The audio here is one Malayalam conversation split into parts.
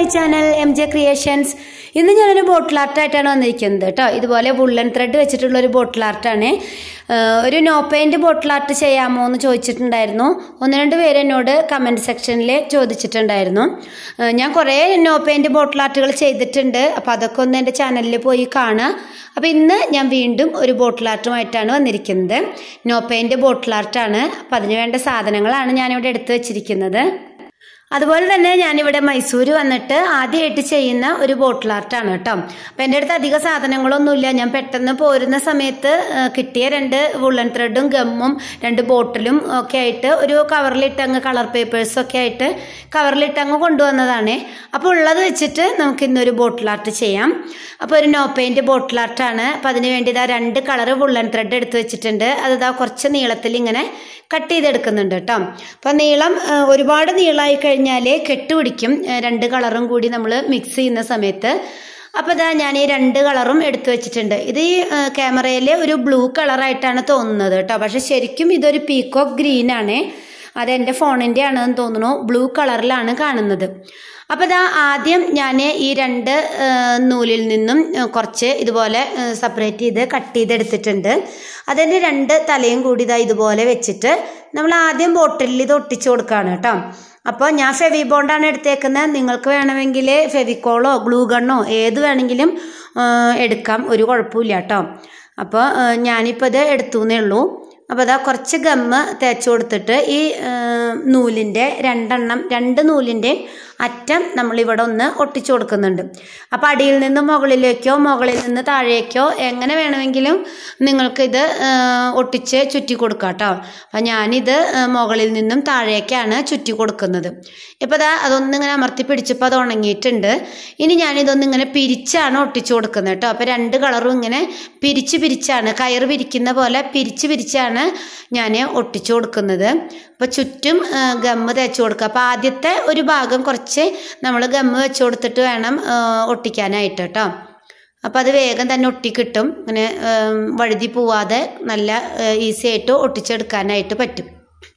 my channel M J creations ഇന്ന് ഞാനൊരു ബോട്ടിൽ ആർട്ടായിട്ടാണ് വന്നിരിക്കുന്നത് കേട്ടോ ഇതുപോലെ വുള്ളൻ ത്രെഡ് വെച്ചിട്ടുള്ള ഒരു ബോട്ടിൽ ആർട്ടാണ് ഒരു നോ പെയിൻറ് ബോട്ടിൽ ആർട്ട് ചെയ്യാമോ എന്ന് ചോദിച്ചിട്ടുണ്ടായിരുന്നു ഒന്ന് രണ്ട് പേര് എന്നോട് കമൻറ്റ് സെക്ഷനിൽ ചോദിച്ചിട്ടുണ്ടായിരുന്നു ഏഹ് ഞാൻ കുറേ നോ പെയിൻറ് ബോട്ടിൽ ആർട്ടുകൾ ചെയ്തിട്ടുണ്ട് അപ്പോൾ അതൊക്കെ ഒന്ന് എൻ്റെ ചാനലിൽ പോയി കാണുക അപ്പോൾ ഇന്ന് ഞാൻ വീണ്ടും ഒരു ബോട്ടിൽ ആർട്ടുമായിട്ടാണ് വന്നിരിക്കുന്നത് നോ പെയിൻറ് ബോട്ടിൽ ആർട്ടാണ് അപ്പോൾ അതിന് വേണ്ട സാധനങ്ങളാണ് ഞാനിവിടെ എടുത്തു വെച്ചിരിക്കുന്നത് അതുപോലെ തന്നെ ഞാനിവിടെ മൈസൂർ വന്നിട്ട് ആദ്യമായിട്ട് ചെയ്യുന്ന ഒരു ബോട്ടിൽ ആർട്ടാണ് കേട്ടോ അപ്പം എൻ്റെ അടുത്ത് അധിക സാധനങ്ങളൊന്നുമില്ല ഞാൻ പെട്ടെന്ന് പോരുന്ന സമയത്ത് ആ, കിട്ടിയ രണ്ട് വുള്ളൻ ത്രെഡും ഗമ്മും രണ്ട് ബോട്ടിലും ഒക്കെ ആയിട്ട് ഒരു കവറിലിട്ടങ്ങ് കളർ പേപ്പേഴ്സും ഒക്കെ ആയിട്ട് കവറിലിട്ടങ്ങ് കൊണ്ടുവന്നതാണ് അപ്പോൾ ഉള്ളത് വെച്ചിട്ട് നമുക്ക് ഇന്നൊരു ബോട്ടിൽ ആർട്ട് ചെയ്യാം അപ്പോൾ ഒരു നോ പെയിൻറ് ബോട്ടിൽ ആർട്ടാണ് അപ്പോൾ അതിന് വേണ്ടി ഇതാ രണ്ട് കളർ വുള്ളൻ ത്രെഡ് എടുത്ത് വെച്ചിട്ടുണ്ട് അത് ഇതാ കുറച്ച് നീളത്തിൽ ഇങ്ങനെ കട്ട് ചെയ്തെടുക്കുന്നുണ്ട് കേട്ടോ അപ്പോൾ നീളം ആ, ഒരുപാട് നീളമായി കഴിഞ്ഞാൽ കെട്ടുപിടിക്കും ആ, രണ്ട് കളറും കൂടി നമ്മൾ മിക്സ് ചെയ്യുന്ന സമയത്ത് അപ്പോൾ ഇതാ ഞാൻ ഈ രണ്ട് കളറും എടുത്തു വെച്ചിട്ടുണ്ട് ഇത് ഈ ക്യാമറയിൽ ഒരു ബ്ലൂ കളറായിട്ടാണ് തോന്നുന്നത് കേട്ടോ പക്ഷെ ശരിക്കും ഇതൊരു പീക്കോക്ക് ഗ്രീൻ ആണ് അത് എൻ്റെ ഫോണിൻ്റെ ആണെന്ന് തോന്നുന്നു ബ്ലൂ കളറിലാണ് കാണുന്നത് അപ്പോൾ ഇതാ ആദ്യം ഞാൻ ഈ രണ്ട് ആ, നൂലിൽ നിന്നും ആ, കുറച്ച് ഇതുപോലെ സെപ്പറേറ്റ് ചെയ്ത് കട്ട് ചെയ്തെടുത്തിട്ടുണ്ട് അതിൻ്റെ രണ്ട് തലയും കൂടി ഇതാ ഇതുപോലെ വെച്ചിട്ട് നമ്മൾ ആദ്യം ബോട്ടിലിൽ ഇത് ഒട്ടിച്ചു കൊടുക്കുകയാണ് കേട്ടോ അപ്പോൾ ഞാൻ ഫെവി ബോണ്ടാണ് എടുത്തേക്കുന്നത് നിങ്ങൾക്ക് വേണമെങ്കിൽ ഫെവിക്കോളോ ഗ്ലൂ ഗണ്ണോ ഏത് വേണമെങ്കിലും ആ, എടുക്കാം ഒരു കുഴപ്പമില്ല കേട്ടോ അപ്പോൾ ആ, ഞാനിപ്പോൾ ഇത് എടുത്തു എന്നേ ഉള്ളൂ അപ്പോൾ അതാ കുറച്ച് ഗമ്മ് തേച്ച് കൊടുത്തിട്ട് ഈ നൂലിൻ്റെ രണ്ടെണ്ണം രണ്ട് നൂലിൻ്റെ അറ്റം നമ്മളിവിടെ ഒന്ന് ഒട്ടിച്ചു കൊടുക്കുന്നുണ്ട് അപ്പോൾ അടിയിൽ നിന്ന് മുകളിലേക്കോ മുകളിൽ നിന്ന് താഴേക്കോ എങ്ങനെ വേണമെങ്കിലും നിങ്ങൾക്കിത് ആ, ഒട്ടിച്ച് ചുറ്റി കൊടുക്കാം കേട്ടോ അപ്പം ഞാനിത് ആ, മുകളിൽ നിന്നും താഴേക്കാണ് ചുറ്റി കൊടുക്കുന്നത് ഇപ്പോൾ അതാ അതൊന്നിങ്ങനെ അമർത്തി പിടിച്ചപ്പോൾ അത് ഉണങ്ങിയിട്ടുണ്ട് ഇനി ഞാനിതൊന്നിങ്ങനെ പിരിച്ചാണ് ഒട്ടിച്ചു കൊടുക്കുന്നത് കേട്ടോ അപ്പോൾ രണ്ട് കളറും ഇങ്ങനെ പിരിച്ച് പിരിച്ചാണ് കയർ പിരിക്കുന്ന പോലെ പിരിച്ച് പിരിച്ചാണ് ഞാൻ ഒട്ടിച്ചു കൊടുക്കുന്നത് അപ്പോൾ ചുറ്റും ആ, ഗമ്മ് തേച്ച് കൊടുക്കുക അപ്പോൾ ആദ്യത്തെ ഒരു ഭാഗം കുറച്ച് നമ്മൾ ഗമ്മ് വെച്ച് കൊടുത്തിട്ട് വേണം ആ, ഒട്ടിക്കാനായിട്ട് കേട്ടോ അപ്പോൾ അത് വേഗം തന്നെ ഒട്ടിക്കിട്ടും ഇങ്ങനെ ഉം, വഴുതി പോവാതെ നല്ല ഈസി ആയിട്ട് ഒട്ടിച്ചെടുക്കാനായിട്ട് പറ്റും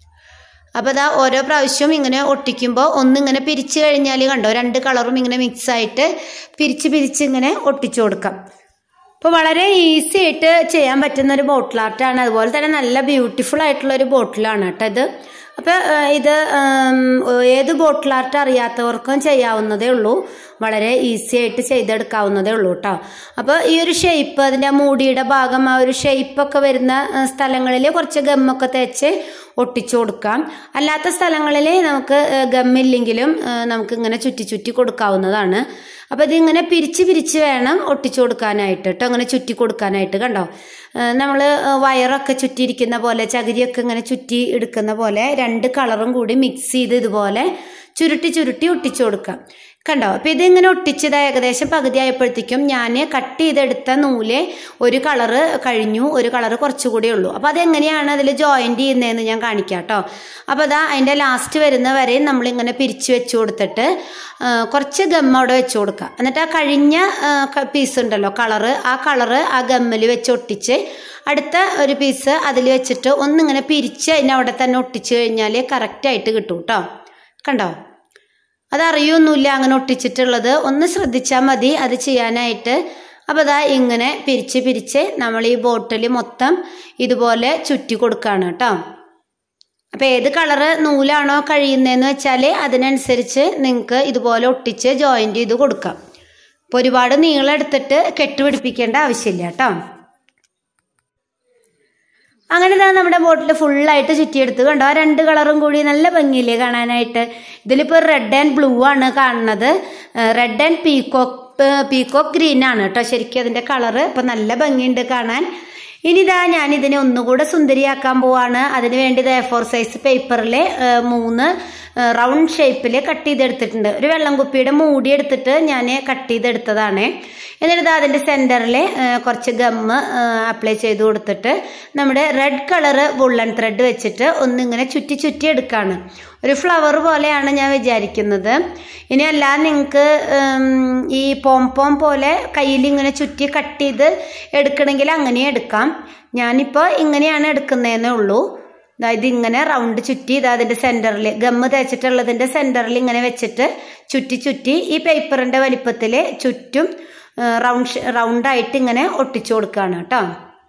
അപ്പോൾ അതാ ഓരോ പ്രാവശ്യവും ഇങ്ങനെ ഒട്ടിക്കുമ്പോൾ ഒന്നിങ്ങനെ പിരിച്ച് കഴിഞ്ഞാൽ കണ്ടോ രണ്ട് കളറും ഇങ്ങനെ മിക്സ് ആയിട്ട് പിരിച്ച് പിരിച്ച് ഇങ്ങനെ ഒട്ടിച്ചു കൊടുക്കാം അപ്പോൾ വളരെ ഈസി ആയിട്ട് ചെയ്യാൻ പറ്റുന്ന ഒരു ബോട്ടിൽ ആർട്ടാണ് അതുപോലെ തന്നെ നല്ല ബ്യൂട്ടിഫുൾ ആയിട്ടുള്ള ഒരു ബോട്ടിലാണ് കേട്ടോ ഇത് അപ്പോൾ ഇത് ഉം, ഏത് ബോട്ടിൽ ആർട്ട് അറിയാത്തവർക്കും ചെയ്യാവുന്നതേ ഉള്ളൂ വളരെ ഈസി ആയിട്ട് ചെയ്തെടുക്കാവുന്നതേ ഉള്ളൂ കേട്ടോ അപ്പോൾ ഈ ഒരു ഷേപ്പ് അതിൻ്റെ ആ മൂടിയുടെ ഭാഗം ആ ഒരു ഷേപ്പൊക്കെ വരുന്ന ആ, സ്ഥലങ്ങളിൽ കുറച്ച് ഗമ്മൊക്കെ തേച്ച് ഒട്ടിച്ചു കൊടുക്കാം അല്ലാത്ത സ്ഥലങ്ങളിൽ നമുക്ക് ആ, ഗമ്മില്ലെങ്കിലും ആ, നമുക്ക് ഇങ്ങനെ ചുറ്റി ചുറ്റി കൊടുക്കാവുന്നതാണ് അപ്പോൾ ഇതിങ്ങനെ പിരിച്ച് പിരിച്ച് വേണം ഒട്ടിച്ചു കൊടുക്കാനായിട്ട് കേട്ടോ അങ്ങനെ ചുറ്റി കൊടുക്കാനായിട്ട് കണ്ടോ നമ്മൾ വയറൊക്കെ ചുറ്റിയിരിക്കുന്ന പോലെ ചകിരിയൊക്കെ ഇങ്ങനെ ചുറ്റി എടുക്കുന്ന പോലെ രണ്ട് കളറും കൂടി മിക്സ് ചെയ്ത് ഇതുപോലെ ചുരുട്ടി ചുരുട്ടി ഒട്ടിച്ചു കൊടുക്കാം കണ്ടോ അപ്പോൾ ഇതിങ്ങനെ ഒട്ടിച്ചത് ഏകദേശം പകുതി ആയപ്പോഴത്തേക്കും ഞാൻ കട്ട് ചെയ്തെടുത്ത നൂല് ഒരു കളറ് കഴിഞ്ഞു ഒരു കളറ് കുറച്ചുകൂടി ഉള്ളൂ അപ്പോൾ അതെങ്ങനെയാണ് അതിൽ ജോയിൻറ്റ് ചെയ്യുന്നതെന്ന് ഞാൻ കാണിക്കാം കേട്ടോ അപ്പോൾ അതാ അതിൻ്റെ ലാസ്റ്റ് വരുന്ന വരെ നമ്മളിങ്ങനെ പിരിച്ചു വെച്ച് കൊടുത്തിട്ട് ആ, കുറച്ച് ഗം അവിടെ വെച്ച് കൊടുക്കുക എന്നിട്ട് ആ കഴിഞ്ഞ പീസ് ഉണ്ടല്ലോ കളറ് ആ കളറ് ആ ഗമ്മിൽ വെച്ച് ഒട്ടിച്ച് അടുത്ത ഒരു പീസ് അതിൽ വെച്ചിട്ട് ഒന്നിങ്ങനെ പിരിച്ച് അതിനെ അവിടെ തന്നെ ഒട്ടിച്ച് കഴിഞ്ഞാൽ കറക്റ്റായിട്ട് കിട്ടും കേട്ടോ കണ്ടോ അതറിയൊന്നുമില്ല അങ്ങനെ ഒട്ടിച്ചിട്ടുള്ളത് ഒന്ന് ശ്രദ്ധിച്ചാൽ മതി അത് ചെയ്യാനായിട്ട് അപ്പോൾ അതാ ഇങ്ങനെ പിരിച്ച് പിരിച്ച് നമ്മൾ ഈ ബോട്ടിൽ മൊത്തം ഇതുപോലെ ചുറ്റി കൊടുക്കുകയാണ് കേട്ടോ അപ്പോൾ ഏത് കളറ് നൂലാണോ കഴിയുന്നതെന്ന് വെച്ചാൽ അതിനനുസരിച്ച് നിങ്ങൾക്ക് ഇതുപോലെ ഒട്ടിച്ച് ജോയിൻറ്റ് ചെയ്ത് കൊടുക്കാം അപ്പോൾ ഒരുപാട് നീളം എടുത്തിട്ട് കെട്ടുപിടിപ്പിക്കേണ്ട ആവശ്യമില്ല കേട്ടോ അങ്ങനെ ഇതാ നമ്മുടെ ബോട്ടിൽ ഫുള്ളായിട്ട് ചുറ്റിയെടുത്ത് കണ്ടോ ആ രണ്ട് കളറും കൂടി നല്ല ഭംഗിയില്ലേ കാണാനായിട്ട് ഇതിലിപ്പോൾ റെഡ് ആൻഡ് ബ്ലൂ ആണ് കാണുന്നത് red and peacock peacock green ആണ് കേട്ടോ ശരിക്കും അതിൻ്റെ കളറ് ഇപ്പം നല്ല ഭംഗിയുണ്ട് കാണാൻ ഇനി ഇതാ ഞാൻ ഇതിനെ ഒന്നുകൂടെ സുന്ദരിയാക്കാൻ പോവാണ് അതിന് വേണ്ടി ഇത് എ ഫോർ സൈസ് പേപ്പറിൽ മൂന്ന് റൗണ്ട് ഷേപ്പിൽ കട്ട് ചെയ്തെടുത്തിട്ടുണ്ട് ഒരു വെള്ളം കുപ്പിയുടെ മൂടി എടുത്തിട്ട് ഞാൻ കട്ട് ചെയ്തെടുത്തതാണ് എന്നിട്ട് ഇത് അതിൻ്റെ സെൻറ്ററിൽ കുറച്ച് ഗമ്മ് അപ്ലൈ ചെയ്ത് കൊടുത്തിട്ട് നമ്മുടെ റെഡ് കളറ് വുള്ളൻ ത്രെഡ് വെച്ചിട്ട് ഒന്നിങ്ങനെ ചുറ്റി ചുറ്റി എടുക്കുകയാണ് ഒരു ഫ്ലവർ പോലെയാണ് ഞാൻ വിചാരിക്കുന്നത് ഇനി അല്ല നിങ്ങൾക്ക് ഈ പോം പോം പോലെ കയ്യിൽ ഇങ്ങനെ ചുറ്റി കട്ട് ചെയ്ത് എടുക്കണമെങ്കിൽ അങ്ങനെ എടുക്കാം ഞാനിപ്പോൾ ഇങ്ങനെയാണ് എടുക്കുന്നതെന്നേ ഉള്ളൂ ദാ ഇതിങ്ങനെ റൗണ്ട് ചുറ്റി ഇതാ അതിന്റെ സെന്ററിൽ ഗമ്മ് തേച്ചിട്ടുള്ളതിന്റെ സെന്ററിൽ ഇങ്ങനെ വെച്ചിട്ട് ചുറ്റി ചുറ്റി ഈ പേപ്പറിന്റെ വലിപ്പത്തിൽ ചുറ്റും റൗണ്ട് റൗണ്ടായിട്ട് ഇങ്ങനെ ഒട്ടിച്ചു കൊടുക്കുകയാണ് കേട്ടോ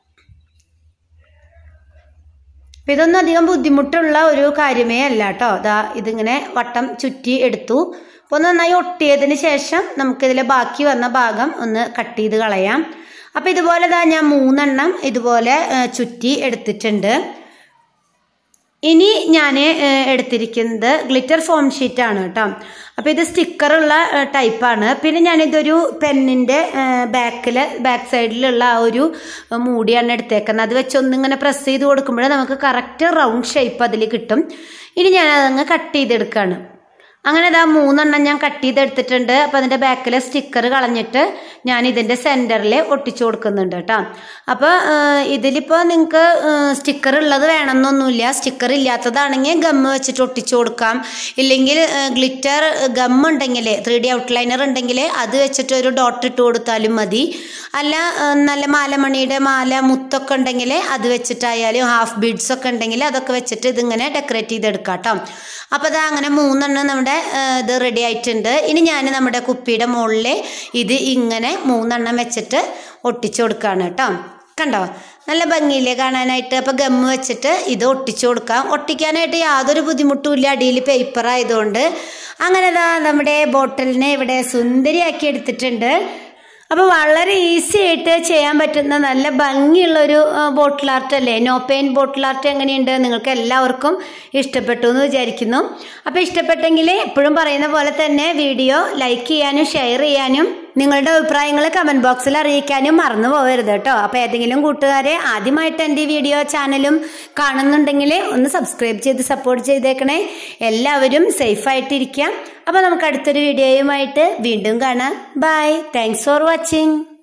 അപ്പം ഇതൊന്നും അധികം ബുദ്ധിമുട്ടുള്ള ഒരു കാര്യമേ അല്ല കേട്ടോ ദാ ഇതിങ്ങനെ വട്ടം ചുറ്റി എടുത്തു അപ്പോൾ ഒന്ന് നന്നായി ഒട്ടിയതിന് ശേഷം നമുക്കിതിലെ ബാക്കി വന്ന ഭാഗം ഒന്ന് കട്ട് ചെയ്ത് കളയാം അപ്പോൾ ഇതുപോലെ ദാ ഞാൻ മൂന്നെണ്ണം ഇതുപോലെ ഏ, ചുറ്റി എടുത്തിട്ടുണ്ട് ഇനി ഞാൻ എടുത്തിരിക്കുന്നത് ഗ്ലിറ്റർ ഫോം ഷീറ്റാണ് കേട്ടോ അപ്പോൾ ഇത് സ്റ്റിക്കറുള്ള ടൈപ്പാണ് പിന്നെ ഞാനിതൊരു പെന്നിൻ്റെ ബാക്കിൽ ബാക്ക് സൈഡിലുള്ള ആ ഒരു മൂടിയാണ് എടുത്തേക്കുന്നത് അത് വെച്ച് ഒന്നിങ്ങനെ പ്രസ് ചെയ്ത് കൊടുക്കുമ്പോൾ നമുക്ക് കറക്റ്റ് റൗണ്ട് ഷേപ്പ് അതിൽ കിട്ടും ഇനി ഞാൻ അതങ്ങ് കട്ട് ചെയ്തെടുക്കുകയാണ് അങ്ങനെ ഇതാ മൂന്നെണ്ണം ഞാൻ കട്ട് ചെയ്തെടുത്തിട്ടുണ്ട് അപ്പോൾ അതിൻ്റെ ബാക്കിലെ സ്റ്റിക്കർ കളഞ്ഞിട്ട് ഞാൻ ഇതിൻ്റെ സെൻറ്ററിൽ ഒട്ടിച്ചു കൊടുക്കുന്നുണ്ട് കേട്ടോ അപ്പോൾ ഇതിലിപ്പോൾ നിങ്ങൾക്ക് സ്റ്റിക്കർ ഉള്ളത് വേണമെന്നൊന്നുമില്ല സ്റ്റിക്കർ ഇല്ലാത്തതാണെങ്കിൽ ഗമ്മ് വെച്ചിട്ട് ഒട്ടിച്ചു കൊടുക്കാം ഇല്ലെങ്കിൽ ഗ്ലിറ്റർ ഗം ഉണ്ടെങ്കിൽ ത്രീ ഡി ഔട്ട്ലൈനർ ഉണ്ടെങ്കിൽ അത് വെച്ചിട്ട് ഒരു ഡോട്ട് ഇട്ട് കൊടുത്താലും മതി അല്ല ആ, നല്ല മാലമണിയുടെ മാല മുത്തൊക്കെ ഉണ്ടെങ്കിൽ അത് വെച്ചിട്ടായാലും ഹാഫ് ബീഡ്സ് ഒക്കെ ഉണ്ടെങ്കിൽ അതൊക്കെ വെച്ചിട്ട് ഇതിങ്ങനെ ഡെക്കറേറ്റ് ചെയ്തെടുക്കാം കേട്ടോ അപ്പോൾ അത് അങ്ങനെ മൂന്നെണ്ണം നമ്മുടെ ആ, ഇത് റെഡി ആയിട്ടുണ്ട് ഇനി ഞാൻ നമ്മുടെ കുപ്പിയുടെ മുകളിൽ ഇത് ഇങ്ങനെ മൂന്നെണ്ണം വെച്ചിട്ട് ഒട്ടിച്ചു കൊടുക്കുകയാണ് കേട്ടോ കണ്ടോ നല്ല ഭംഗിയില്ലേ കാണാനായിട്ട് അപ്പോൾ ഗമ്മ് വെച്ചിട്ട് ഇത് ഒട്ടിച്ചു കൊടുക്കാം ഒട്ടിക്കാനായിട്ട് യാതൊരു ബുദ്ധിമുട്ടും ഇല്ല അടിയിൽ പേപ്പർ ആയതുകൊണ്ട് അങ്ങനെ ദാ നമ്മുടെ ബോട്ടിലിനെ ഇവിടെ സുന്ദരിയാക്കി എടുത്തിട്ടുണ്ട് അപ്പോൾ വളരെ ഈസി ആയിട്ട് ചെയ്യാൻ പറ്റുന്ന നല്ല ഭംഗിയുള്ളൊരു ബോട്ടിൽ ആർട്ട് അല്ലേ നോ പെയിൻ ബോട്ടിൽ ആർട്ട് എങ്ങനെയുണ്ട് നിങ്ങൾക്ക് എല്ലാവർക്കും ഇഷ്ടപ്പെട്ടു എന്ന് വിചാരിക്കുന്നു അപ്പോൾ ഇഷ്ടപ്പെട്ടെങ്കിൽ എപ്പോഴും പറയുന്ന പോലെ തന്നെ വീഡിയോ ലൈക്ക് ചെയ്യാനും ഷെയർ ചെയ്യാനും നിങ്ങളുടെ അഭിപ്രായങ്ങൾ കമൻറ്റ് ബോക്സിൽ അറിയിക്കാനും മറന്നു പോകരുത് കേട്ടോ അപ്പോൾ ഏതെങ്കിലും കൂട്ടുകാരെ ആദ്യമായിട്ട് എൻ്റെ ഈ വീഡിയോ ചാനലും കാണുന്നുണ്ടെങ്കിൽ ഒന്ന് സബ്സ്ക്രൈബ് ചെയ്ത് സപ്പോർട്ട് ചെയ്തേക്കണേ എല്ലാവരും സേഫായിട്ടിരിക്കാം അപ്പോൾ നമുക്ക് അടുത്തൊരു വീഡിയോയുമായിട്ട് വീണ്ടും കാണാം ബൈ താങ്ക്സ് ഫോർ വാച്ചിങ്